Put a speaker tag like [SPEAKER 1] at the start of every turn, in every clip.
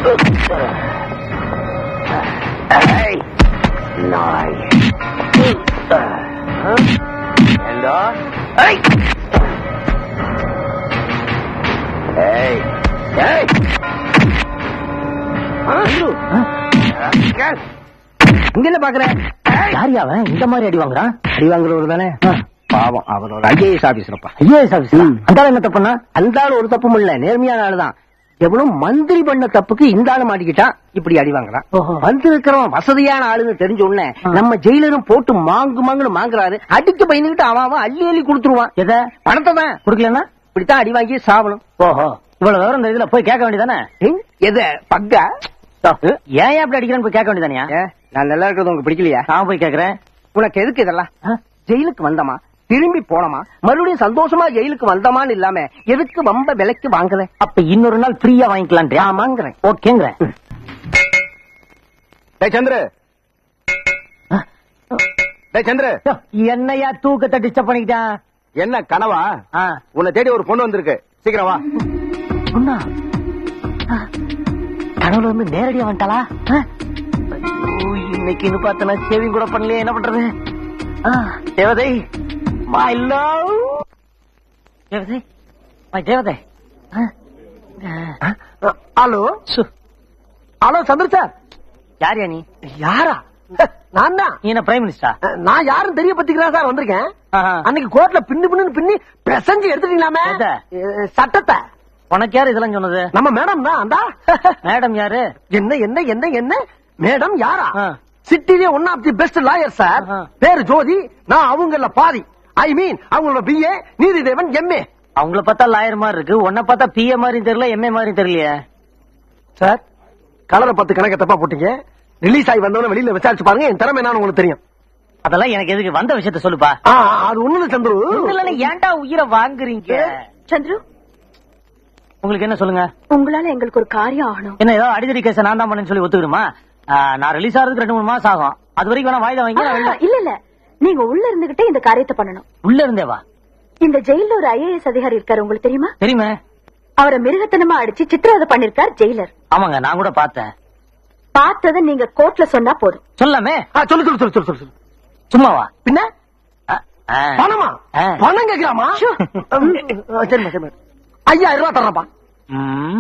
[SPEAKER 1] ஏய், நாய் ஏண்டா ஏய் ஏய் ஏய்
[SPEAKER 2] இங்க என்ன பாக்குற யாரியா அவன் இந்த மாதிரி அடி வாங்குறான் அடி வாங்குறவர் தானே பாவம் அவர் ஒரு ஐஏஎஸ் ஆபீசர்ப்பா ஐஏஎஸ் ஆபீசர் அந்த ஆள் என்ன தப்புனா அந்த ஆள் ஒரு தப்பும் இல்ல நேர்மையான ஆளு தான் எவ்வளவு மந்திரி பண்ண தப்புக்கு இந்த ஆளு மாட்டிக்கிட்டான் இப்படி அடி வாங்குறான் வந்து இருக்கிறவன் வசதியான ஆளுன்னு தெரிஞ்ச உடனே நம்ம ஜெயிலரும் போட்டு மாங்கு மாங்குன்னு மாங்குறாரு அடிக்க பயந்துகிட்டு அவன் அவன் அள்ளி அள்ளி கொடுத்துருவான் எதை பணத்தை தான் கொடுக்கலன்னா இப்படித்தான் அடி வாங்கி சாவணும் ஓஹோ இவ்வளவு விவரம் இந்த இதுல போய் கேட்க வேண்டியதானே எது பக்கா ஏன் அப்படி அடிக்கிறேன்னு போய் கேட்க வேண்டியதானியா நான் நல்லா இருக்கிறது உங்களுக்கு பிடிக்கலையா நான் போய் கேக்குறேன் உனக்கு எதுக்கு இதெல்லாம் ஜெயிலுக்கு வந்தமா திரும்பி போனமா மறுபடியும் சந்தோஷமா ஜெயிலுக்கு வந்தமான்னு இல்லாம எதுக்கு வம்ப விலைக்கு வாங்குற அப்ப இன்னொரு நாள் ஃப்ரீயா வாங்கிக்கலாம் ஆமாங்கிறேன் ஓகேங்கிறேன்
[SPEAKER 3] டேய் சந்திர டேய் சந்திர
[SPEAKER 2] என்னையா தூக்கத்தை டிஸ்டர்ப் பண்ணிக்கிட்டான்
[SPEAKER 3] என்ன கனவா உன்னை தேடி ஒரு பொண்ணு வந்திருக்கு சீக்கிரம் வா
[SPEAKER 2] சொன்னா கனவுல வந்து நேரடியா வந்துட்டாளா ஆ? ஐயோ, இன்னைக்குன்னு பார்த்தனா சேவிங் கூட பண்ணலையே என்ன பண்றது ஆ, தேவதை மை லவ் தேவதை மை தேவதை
[SPEAKER 4] ஹலோ ஹலோ சந்திர சார்
[SPEAKER 2] யாரியா நீ
[SPEAKER 4] யாரா நான் தான்
[SPEAKER 2] நீ என்ன பிரைம் மினிஸ்டர்
[SPEAKER 4] நான் யாரும் தெரிய பத்திக்கிறேன் சார் வந்திருக்கேன் அன்னைக்கு கோர்ட்ல பின்னு பின்னு பின்னி பிரசஞ்சு எடுத்துட்டீங்களாமே
[SPEAKER 2] எத?
[SPEAKER 4] அஹ், சட்டத்தை
[SPEAKER 2] உனக்கு யாரு இதெல்லாம் சொன்னது
[SPEAKER 4] நம்ம மேடம் தான் அந்தா
[SPEAKER 2] மேடம் யாரு
[SPEAKER 4] என்ன என்ன என்ன என்ன மேடம் யாரா
[SPEAKER 2] ஆ.
[SPEAKER 4] சிட்டிலே one of the best lawyer sir
[SPEAKER 2] ஆஹா.
[SPEAKER 4] பேரு ஜோதி நான் அவங்கள பாதி ஐ மீன் அவங்களோட பிஏ நீதிதேவன் எம்ஏ
[SPEAKER 2] அவங்கள பார்த்தா லாயர் மாதிரி இருக்கு உன்னை பார்த்தா பிஏ மாதிரியும் தெரியல எம்ஏ மாதிரியும் தெரியலையே
[SPEAKER 4] சார் கலரை பத்து கணக்க தப்பா போட்டீங்க ரிலீஸ் ஆகி வந்தவன வெளியில விசாரிச்சு பாருங்க என் திறமை என்னன்னு உங்களுக்கு தெரியும்
[SPEAKER 2] அதெல்லாம் எனக்கு எதுக்கு வந்த விஷயத்த சொல்லுப்பா
[SPEAKER 4] ஆ, அது ஒண்ணு சந்துரு
[SPEAKER 2] இல்ல ஏன்டா உயிரை வாங்குறீங்க
[SPEAKER 5] சந்துரு
[SPEAKER 2] உங்களுக்கு என்ன சொல்லுங்க
[SPEAKER 5] உங்களால எங்களுக்கு ஒரு காரியம் ஆகணும்
[SPEAKER 2] என்ன ஏதோ அடிதடி கேஸ் நான் தான் பண்ணேன்னு சொல்லி ஒத்துக்கிடுமா ஆ, நான் ரிலீஸ் ஆகிறதுக்கு ரெண்டு மூணு மாசம் ஆகும் அது வரைக்கும் வேணா வாய்தா வாங்கி நான்
[SPEAKER 5] ஆ,
[SPEAKER 2] வெளில-
[SPEAKER 5] இல்ல இல்ல நீங்க உள்ள இருந்துகிட்டே இந்த காரியத்தை பண்ணணும்
[SPEAKER 2] உள்ள இருந்தே வா
[SPEAKER 5] இந்த ஜெயில ஒரு ஐஏஎஸ் அதிகாரி இருக்காரு உங்களுக்கு தெரியுமா
[SPEAKER 2] தெரியுமே
[SPEAKER 5] அவரை மிருகத்தனமா அடிச்சு சித்திரவதை பண்ணிருக்கார் ஜெயிலர்
[SPEAKER 2] ஆமாங்க நான் கூட பார்த்தேன்
[SPEAKER 5] பார்த்ததை நீங்க கோர்ட்ல சொன்னா போதும்
[SPEAKER 2] சொல்லாமே
[SPEAKER 4] ஆ, சொல்லு சொல்லு சொல்லு சொல்லு சொல்லு சொல்லு.
[SPEAKER 2] சும்மாவா
[SPEAKER 4] பின்ன
[SPEAKER 2] ஆ, ஆ.
[SPEAKER 4] பணமா
[SPEAKER 2] ஆ.
[SPEAKER 4] பணம் கேட்கலாமா சரிம்மா சரிம்மா ஐயாயிரம் ரூபாய் தர்றப்பா
[SPEAKER 2] ம்.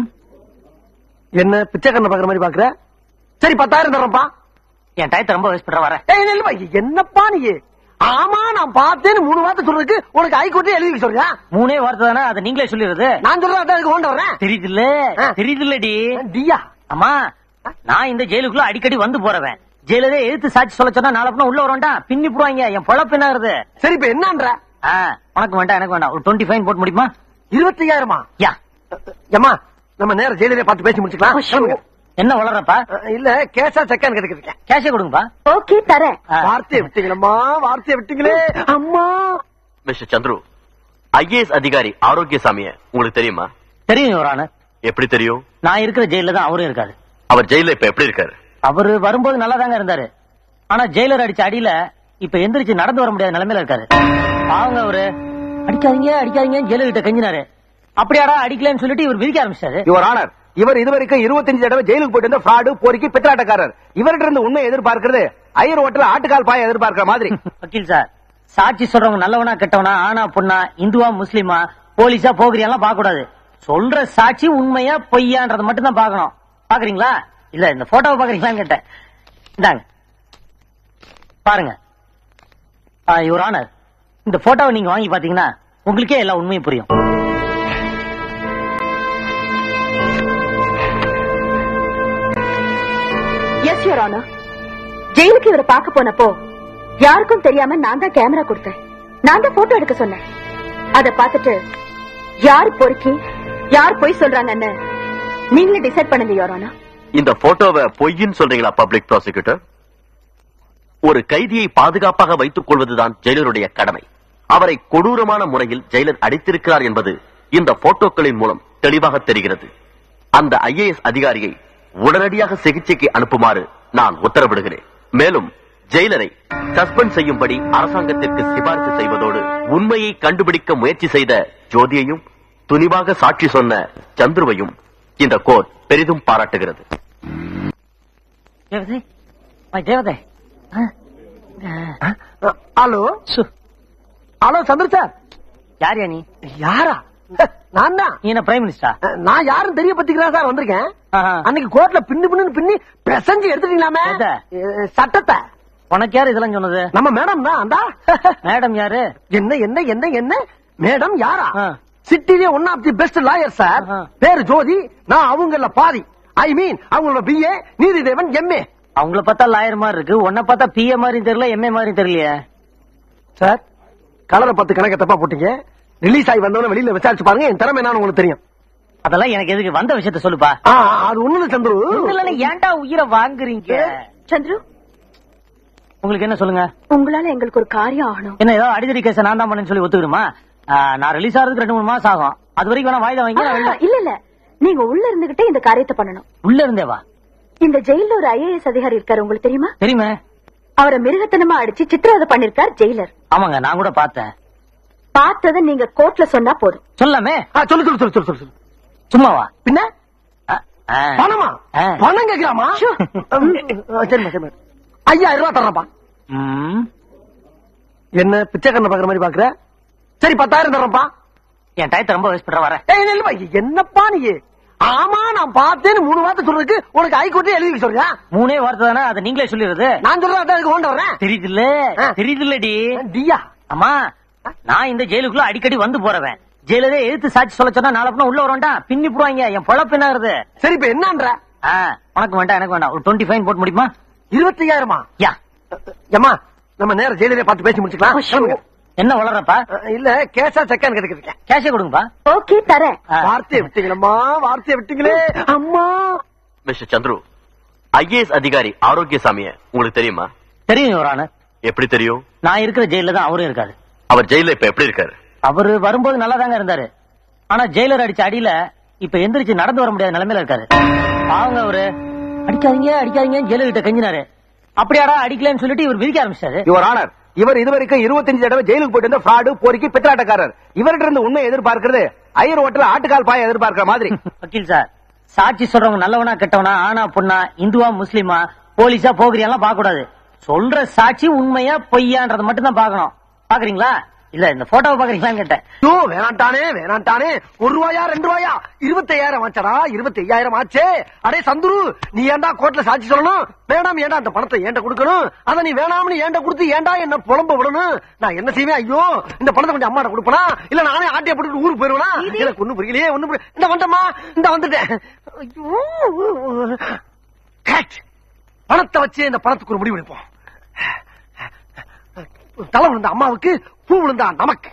[SPEAKER 4] என்ன பிச்சைக்காரனை பாக்குற மாதிரி பாக்குற சரி பத்தாயிரம் தர்றப்பா
[SPEAKER 2] என் டயத்தை ரொம்ப வேஸ்ட் பண்ற வரேன்
[SPEAKER 4] ஏய், இல்ல, இல்லப்பா, என்னப்பா நீ ஆமா நான் பார்த்தேன்னு மூணு வார்த்தை சொல்றதுக்கு உனக்கு ஹைகோர்ட்ல எழுதி வைக்க சொல்றியா
[SPEAKER 2] மூணே வார்த்தை தானே அதை நீங்களே சொல்லிடுறது
[SPEAKER 4] நான் சொல்றேன் அதான் அதுக்கு கொண்டு வர்றேன்
[SPEAKER 2] தெரியுதுல்ல
[SPEAKER 4] ஆ.
[SPEAKER 2] தெரியுதுல்லடி
[SPEAKER 4] டியா
[SPEAKER 2] அம்மா நான் இந்த ஜெயிலுக்குள்ள அடிக்கடி வந்து போறவன் ஜெயிலரே எதிர்த்து சாட்சி சொல்ல சொன்னா நாளை பின்ன உள்ள வரண்டா பின்னி போடுவாங்க என் பொழப்பு என்ன ஆகுது
[SPEAKER 4] சரி இப்ப என்னன்ற
[SPEAKER 2] ஆ, உனக்கு வேண்டாம் எனக்கு வேண்டாம் ஒரு டுவெண்ட்டி ஃபைன் போட்டு முடியுமா
[SPEAKER 4] இருபத்தி ஐயாயிரமா
[SPEAKER 2] யா
[SPEAKER 4] ஏமா நம்ம நேரம் ஜெயிலே பார்த்து பேசி முடிச்சுக்கலாம் கிளம்புங்க.
[SPEAKER 2] என்ன வளர்றப்பா
[SPEAKER 4] அஹ், இல்ல கேஷா செக்கான்னு கேட்டுக்கிட்டு
[SPEAKER 2] கேஷே கொடுங்கப்பா
[SPEAKER 5] ஓகே தரேன்
[SPEAKER 2] ஆ.
[SPEAKER 4] வார்த்தையை விட்டீங்களம்மா வார்த்தையை விட்டீங்களே அம்மா
[SPEAKER 6] மிஸ்டர் சந்துரு ஐஏஎஸ் அதிகாரி ஆரோக்கியசாமிய உங்களுக்கு தெரியுமா
[SPEAKER 2] தெரியும் யுவரான
[SPEAKER 6] எப்படி தெரியும்
[SPEAKER 2] நான் இருக்கிற ஜெயில தான் அவரும் இருக்காரு
[SPEAKER 6] அவர் ஜெயில இப்ப எப்படி இருக்காரு
[SPEAKER 2] அவரு வரும்போது நல்லா தாங்க இருந்தாரு ஆனா ஜெயிலர் அடிச்ச அடியில இப்ப எந்திரிச்சு நடந்து வர முடியாத நிலைமையில இருக்காரு பாவங்க அவரு அடிக்காதீங்க அடிக்காதீங்க ஜெயிலர் கிட்ட கெஞ்சினாரு அப்படியாடா அடிக்கலன்னு சொல்லிட்டு இவர் விதிக்க ஆரம்பிச்சாரு
[SPEAKER 3] யுவர் ஆனர் இவர் இதுவரைக்கும் இருபத்தஞ்சு தடவை ஜெயிலுக்கு போயிட்டு இருந்த ஃப்ராடு போரிக்கு பித்தலாட்டக்காரர் இவர்கிட்ட இருந்து உண்மை எதிர்பார்க்கிறது ஐயர் ஹோட்டல் ஆட்டுக்கால் பாய எதிர்பார்க்கிற மாதிரி
[SPEAKER 2] வக்கீல் சார் சாட்சி சொல்றவங்க நல்லவனா கெட்டவனா ஆனா பொண்ணா இந்துவா முஸ்லிமா போலீஸா போகிறியெல்லாம் பார்க்க கூடாது சொல்ற சாட்சி உண்மையா பொய்யான்றத மட்டும் தான் பார்க்கணும் பாக்குறீங்களா இல்ல இந்த போட்டோவை பாக்குறீங்களான்னு கேட்டேன் இந்தாங்க பாருங்க யுவர் ஆனர் இந்த போட்டோவை நீங்க வாங்கி பாத்தீங்கன்னா உங்களுக்கே எல்லா உண்மையும் புரியும்
[SPEAKER 5] எஸ் யுவர் ஆனர் ஜெயிலுக்கு இவரை பார்க்க போனப்போ யாருக்கும் தெரியாம நான் தான் கேமரா கொடுத்தேன் நான் தான் போட்டோ எடுக்க சொன்னேன் அத பார்த்துட்டு யார் பொறுக்கி யார் பொய் சொல்றாங்கன்னு நீங்களே டிசைட் பண்ணுங்க யுவர் ஆனர்
[SPEAKER 6] இந்த போட்டோவை பொய்ன்னு சொல்றீங்களா பப்ளிக் ப்ராசிக்யூட்டர் ஒரு கைதியை பாதுகாப்பாக வைத்துக் கொள்வதுதான் ஜெயிலருடைய கடமை அவரை கொடூரமான முறையில் ஜெயிலர் அடித்திருக்கிறார் என்பது இந்த போட்டோக்களின் மூலம் தெளிவாக தெரிகிறது அந்த ஐஏஎஸ் அதிகாரியை உடனடியாக சிகிச்சைக்கு அனுப்புமாறு நான் உத்தரவிடுகிறேன் மேலும் ஜெயிலரை சஸ்பெண்ட் செய்யும்படி அரசாங்கத்திற்கு சிபாரிசு செய்வதோடு உண்மையை கண்டுபிடிக்க முயற்சி செய்த ஜோதியையும் துணிவாக சாட்சி சொன்ன சந்துருவையும் இந்த கோர்ட் பெரிதும் பாராட்டுகிறது
[SPEAKER 2] தேவதை மை தேவதை ஆ? ஆ?
[SPEAKER 4] ஹலோ
[SPEAKER 2] சு,
[SPEAKER 4] ஹலோ சந்திர சார்
[SPEAKER 2] யாரியா நீ
[SPEAKER 4] யாரா நான் தான்
[SPEAKER 2] நீ என்ன பிரைம் மினிஸ்டரா
[SPEAKER 4] நான் யாரும் தெரிய பத்திக்கிறேன் சார் வந்திருக்கேன் அன்னைக்கு கோர்ட்ல பின்னு பின்னு பின்னி பிரசஞ்சு எடுத்துட்டீங்களாமே
[SPEAKER 2] எத?
[SPEAKER 4] அஹ், சட்டத்தை
[SPEAKER 2] உனக்கு யாரு இதெல்லாம் சொன்னது
[SPEAKER 4] நம்ம மேடம் தான் அந்தா
[SPEAKER 2] மேடம் யாரு
[SPEAKER 4] என்ன என்ன என்ன என்ன மேடம் யாரா
[SPEAKER 2] ஆ.
[SPEAKER 4] சிட்டிலே one of the best lawyer sir
[SPEAKER 2] ஆஹா.
[SPEAKER 4] பேரு ஜோதி நான் அவங்கள பாதி ஐ மீன் அவங்களோட பிஏ நீதிதேவன் எம்ஏ
[SPEAKER 2] அவங்கள பார்த்தா லாயர் மாதிரி இருக்கு உன்னை பார்த்தா பிஏ மாதிரியும் தெரியல எம்ஏ மாதிரியும் தெரியலையே
[SPEAKER 4] சார் கலரை பத்து கணக்க தப்பா போட்டீங்க ரிலீஸ் ஆகி வந்தவன வெளியில விசாரிச்சு பாருங்க என் திறமை என்னன்னு உங்களுக்கு தெரியும்
[SPEAKER 2] அதெல்லாம் எனக்கு எதுக்கு வந்த விஷயத்த சொல்லுப்பா
[SPEAKER 4] ஆ, அது ஒண்ணு சந்துரு
[SPEAKER 2] இல்ல ஏன்டா உயிரை வாங்குறீங்க
[SPEAKER 5] சந்துரு
[SPEAKER 2] உங்களுக்கு என்ன சொல்லுங்க
[SPEAKER 5] உங்களால எங்களுக்கு ஒரு காரியம் ஆகணும்
[SPEAKER 2] என்ன ஏதோ அடிதடி கேஸ் நான் தான் பண்ணேன்னு சொல்லி ஒத்துக்கிடுமா ஆ, நான் ரிலீஸ் ஆகிறதுக்கு ரெண்டு மூணு மாசம் ஆகும் அது வரைக்கும் வேணா வாய்தா வாங்கி நான்
[SPEAKER 5] ஆ,
[SPEAKER 2] வெளில-
[SPEAKER 5] இல்ல இல்ல நீங்க உள்ள இருந்துகிட்டே இந்த காரியத்தை பண்ணணும்
[SPEAKER 2] உள்ள இருந்தே வா
[SPEAKER 5] இந்த ஜெயில ஒரு ஐஏஎஸ் அதிகாரி இருக்காரு உங்களுக்கு தெரியுமா
[SPEAKER 2] தெரியுமே
[SPEAKER 5] அவரை மிருகத்தனமா அடிச்சு சித்திரவதை பண்ணிருக்கார் ஜெயிலர்
[SPEAKER 2] ஆமாங்க நான் கூட பார்த்தேன்
[SPEAKER 5] பார்த்ததை நீங்க கோர்ட்ல சொன்னா போதும்
[SPEAKER 2] சொல்லாமே
[SPEAKER 4] ஆ, சொல்லு சொல்லு சொல்லு சொல்லு சொல்லு சொல்லு.
[SPEAKER 2] சும்மாவா
[SPEAKER 4] பின்ன
[SPEAKER 2] ஆ, ஆ.
[SPEAKER 4] பணமா
[SPEAKER 2] ஆ.
[SPEAKER 4] பணம் கேட்கலாமா சரிம்மா சரிம்மா ஐயாயிரம் ரூபாய் தர்றப்பா
[SPEAKER 2] ம்.
[SPEAKER 4] என்ன பிச்சைக்காரனை பாக்குற மாதிரி பாக்குற சரி பத்தாயிரம் தர்றப்பா
[SPEAKER 2] என் டயத்தை ரொம்ப வேஸ்ட் பண்ற வரேன்
[SPEAKER 4] ஏய், இல்ல, இல்லப்பா, என்னப்பா நீ ஆமா நான் பார்த்தேன்னு மூணு வார்த்தை சொல்றதுக்கு உனக்கு ஹைகோர்ட்டே எழுதி வைக்க சொல்றியா
[SPEAKER 2] மூணே வார்த்தை தானே அதை நீங்களே சொல்லிடுறது
[SPEAKER 4] நான் சொல்றேன் அதான் அதுக்கு கொண்டு வர்றேன்
[SPEAKER 2] தெரியுதுல்ல
[SPEAKER 4] ஆ.
[SPEAKER 2] தெரியுதுல்லடி
[SPEAKER 4] டியா
[SPEAKER 2] அம்மா நான் இந்த ஜெயிலுக்குள்ள அடிக்கடி வந்து போறவன் ஜெயிலரே எதிர்த்து சாட்சி சொல்ல சொன்னா நாளை பின்ன உள்ள வரண்டா பின்னி போடுவாங்க என் பொழப்பு என்ன ஆகுது
[SPEAKER 4] சரி இப்ப என்னன்ற
[SPEAKER 2] ஆ, உனக்கு வேண்டாம் எனக்கு வேண்டாம் ஒரு டுவெண்ட்டி ஃபைன் போட்டு முடியுமா
[SPEAKER 4] இருபத்தி ஐயாயிரமா
[SPEAKER 2] யா
[SPEAKER 4] ஏமா நம்ம நேரம் ஜெயிலே பார்த்து பேசி முடிச்சுக்கலாம் கிளம்புங்க.
[SPEAKER 2] என்ன வளர்றப்பா
[SPEAKER 4] அஹ், இல்ல கேஷா செக்கான்னு கேட்டுக்கிட்டு
[SPEAKER 2] கேஷே கொடுங்கப்பா
[SPEAKER 5] ஓகே தரேன்
[SPEAKER 2] ஆ.
[SPEAKER 4] வார்த்தையை விட்டீங்களம்மா வார்த்தையை விட்டீங்களே அம்மா
[SPEAKER 6] மிஸ்டர் சந்துரு ஐஏஎஸ் அதிகாரி ஆரோக்கியசாமிய உங்களுக்கு தெரியுமா
[SPEAKER 2] தெரியும் யுவரான
[SPEAKER 6] எப்படி தெரியும்
[SPEAKER 2] நான் இருக்கிற ஜெயில தான் அவரும் இருக்காரு
[SPEAKER 6] அவர் ஜெயில இப்ப எப்படி இருக்காரு
[SPEAKER 2] அவரு வரும்போது நல்லா தாங்க இருந்தாரு ஆனா ஜெயிலர் அடிச்ச அடியில இப்ப எந்திரிச்சு நடந்து வர முடியாத நிலைமையில இருக்காரு பாவங்க அவரு அடிக்காதீங்க அடிக்காதீங்க ஜெயிலர் கிட்ட கெஞ்சினாரு அப்படியாடா அடிக்கலன்னு சொல்லிட்டு இவர் விதிக்க ஆரம்பிச்சாரு
[SPEAKER 3] யுவர் ஆனர் இவர் இதுவரைக்கும் இருபத்தஞ்சு தடவை ஜெயிலுக்கு போயிட்டு வந்த ஃப்ராடு போரிக்கு பித்தலாட்டக்காரர் இவர்கிட்ட இருந்து உண்மை எதிர்பார்க்கிறது ஐயர் ஹோட்டல் ஆட்டுக்கால் பாய எதிர்பார்க்கிற மாதிரி
[SPEAKER 2] வக்கீல் சார் சாட்சி சொல்றவங்க நல்லவனா கெட்டவனா ஆனா பொண்ணா இந்துவா முஸ்லிமா போலீஸா போகிறியெல்லாம் பார்க்க கூடாது சொல்ற சாட்சி உண்மையா பொய்யான்றத மட்டும் தான் பார்க்கணும் பாக்குறீங்களா இல்ல இந்த போட்டோவை பாக்குறீங்களான்னு கேட்டேன்
[SPEAKER 4] ஐயோ வேணாண்டானே வேணாண்டானே ஒரு ரூபாயா ரெண்டு ரூபாயா இருபத்தி ஐயாயிரம் ஆச்சடா இருபத்தி ஐயாயிரம் ஆச்சே அடே சந்துரு நீ ஏன்டா கோர்ட்ல சாட்சி சொல்லணும் வேணாம் ஏன்டா அந்த பணத்தை ஏன்ட கொடுக்கணும் அத நீ வேணாம்னு ஏன்ட கொடுத்து ஏன்டா என்ன புலம்ப விடணும் நான் என்ன செய்வேன் ஐயோ இந்த பணத்தை கொஞ்சம் அம்மாட்ட கொடுப்பனா இல்ல நானே ஆட்டிய போட்டு ஊருக்கு போயிருவேனா எனக்கு ஒண்ணு புரியலையே ஒண்ணு புரியல இந்த வந்தமா இந்த வந்துட்டேன் ஐயோ Cut. பணத்தை வச்சு இந்த பணத்துக்கு ஒரு முடிவு எடுப்போம் தலை விழுந்த அம்மாவுக்கு பூ விழுந்தா நமக்கு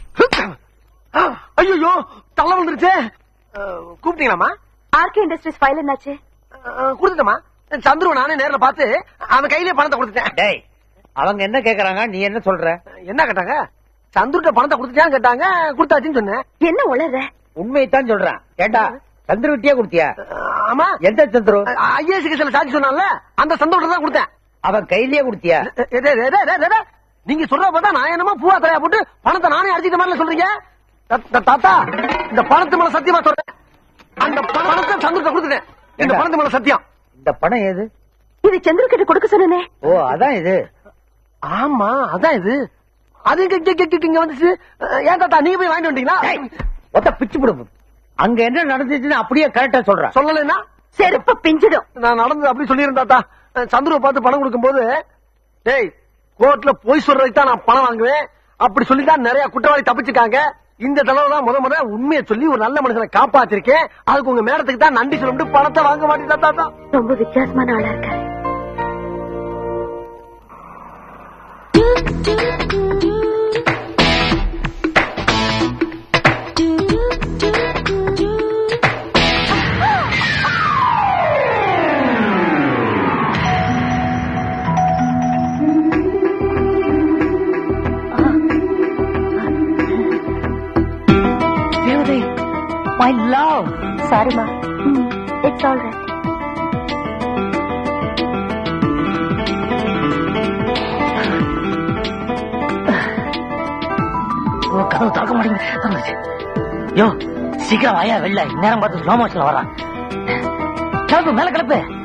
[SPEAKER 4] ஐயோ தலை விழுந்துருச்சே அஹ், கூப்பிட்டீங்களாம்மா
[SPEAKER 5] ஆர்கே இண்டஸ்ட்ரீஸ் ஃபைல் என்னாச்சு
[SPEAKER 4] அஹ், கொடுத்துட்டேம்மா சந்துருவ நானே நேர்ல பார்த்து அவன் கையிலே பணத்தை கொடுத்துட்டேன்
[SPEAKER 2] டேய் அவங்க என்ன கேக்குறாங்க நீ என்ன சொல்ற
[SPEAKER 4] என்ன கேட்டாங்க சந்துருட்ட பணத்தை கொடுத்துட்டான்னு கேட்டாங்க கொடுத்தாச்சுன்னு சொன்னேன்
[SPEAKER 5] என்ன உளற
[SPEAKER 2] உண்மையைத்தான் சொல்றான் ஏண்டா சந்திர விட்டியா கொடுத்தியா
[SPEAKER 4] அஹ், ஆமா
[SPEAKER 2] எந்த சந்திரு
[SPEAKER 4] ஐஏஎஸ்க்கு சில சாட்சி சொன்னான்ல அந்த சந்தோஷம் தான் கொடுத்தேன்
[SPEAKER 2] அவன் கையிலேயே கொடுத்தியா
[SPEAKER 4] எ- எ- எ- எ- எ- எ- எ- நீங்க சொல்ற பார்த்தா நான் என்னமோ பூவா தலையா போட்டு பணத்தை நானே அடிச்சிட்ட மாதிரி சொல்றீங்க த- த- தாத்தா இந்த பணத்து மேல சத்தியமா சொல்றேன் அந்த பணத்தை சந்துருட்ட கொடுத்துட்டேன் இந்த
[SPEAKER 2] ஏண்டா?
[SPEAKER 4] பணத்து மேல சத்தியம்
[SPEAKER 2] இந்த பணம் ஏது
[SPEAKER 5] இது சந்திர கிட்ட கொடுக்க சொன்னனே
[SPEAKER 2] ஓ அதான் இது
[SPEAKER 4] ஆமா அதான் இது அது இங்க- இங்க- இங்க- இங்க- இங்க வந்துச்சு அஹ், ஏன் தாத்தா நீங்க போய் வாங்கிட்டு வந்தீங்களா
[SPEAKER 2] ஒத்த பிச்சு போடும் அங்க என்ன நடந்துச்சுன்னு அப்படியே கரெக்டா சொல்றான்
[SPEAKER 4] சொல்லலைன்னா
[SPEAKER 5] செருப்பு பிஞ்சிடும்
[SPEAKER 4] நான் நடந்தது அப்படி சொல்லியிருந்தேன் தாத்தா அஹ், சந்துருவை பார்த்து பணம் கொடுக்கும்போது டேய் கோர்ட்ல போய் சொல்றதுக்கு தான் நான் பணம் வாங்குவேன் அப்படி சொல்லி தான் நிறைய குற்றவாளி தப்பிச்சுக்காங்க இந்த தடவை தான் முத முத உண்மையை சொல்லி ஒரு நல்ல மனுஷனை காப்பாத்திருக்கேன் அதுக்கு உங்க மேடத்துக்கு தான் நன்றி சொல்லிட்டு பணத்தை வாங்க மாட்டேன் தாத்தா
[SPEAKER 5] ரொம்ப வித்தியாசமான ஆளா இருக்காரு
[SPEAKER 2] தேவதை மை லவ்
[SPEAKER 5] சாரிமா இட்ஸ் ஆல் ரைட்
[SPEAKER 2] கதவு திறக்க மாட்டேங்குது திறந்துச்சு. யோ சீக்கிரம் வாயா வெளில நேரம் பார்த்து ஸ்லோ மோஷன்ல வரான் கிளப்பு மேல கிளப்பு